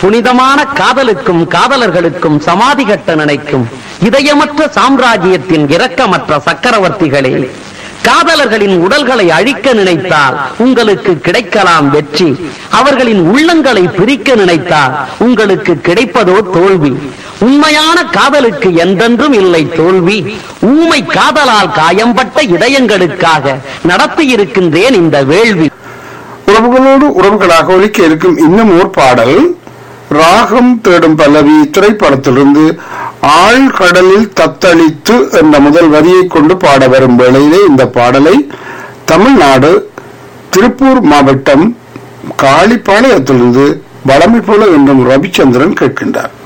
புனிதமான காதலுக்கும் காதலர்களுக்கும் சமாதி கட்ட நினைக்கும் இதயமற்ற சாம்ராஜ்யத்தின் இரக்கமற்ற சக்கரவர்த்திகளே காதலர்களின் உடல்களை அழிக்க நினைத்தால் உங்களுக்கு கிடைக்கலாம் வெற்றி அவர்களின் உள்ளங்களை பிரிக்க நினைத்தால் உங்களுக்கு கிடைப்பதோ தோல்வி உண்மையான காதலுக்கு என்றென்றும் இல்லை தோல்வி ஊமை காதலால் காயம்பட்ட இதயங்களுக்காக நடத்தியிருக்கின்றேன் இந்த வேள்வி உறவுகளோடு உறவுகளாக ஒலிக்க இருக்கும் இன்னும் ஓர் பாடல் ராகம் தேடும் பல்லவி திரைப்படத்திலிருந்து ஆழ்கடலில் தத்தளித்து என்ற முதல் வரியை கொண்டு பாட வரும் வேளையிலே இந்த பாடலை தமிழ்நாடு திருப்பூர் மாவட்டம் காளிப்பாளையத்திலிருந்து வளமை போல என்றும் ரவிச்சந்திரன் கேட்கின்றார்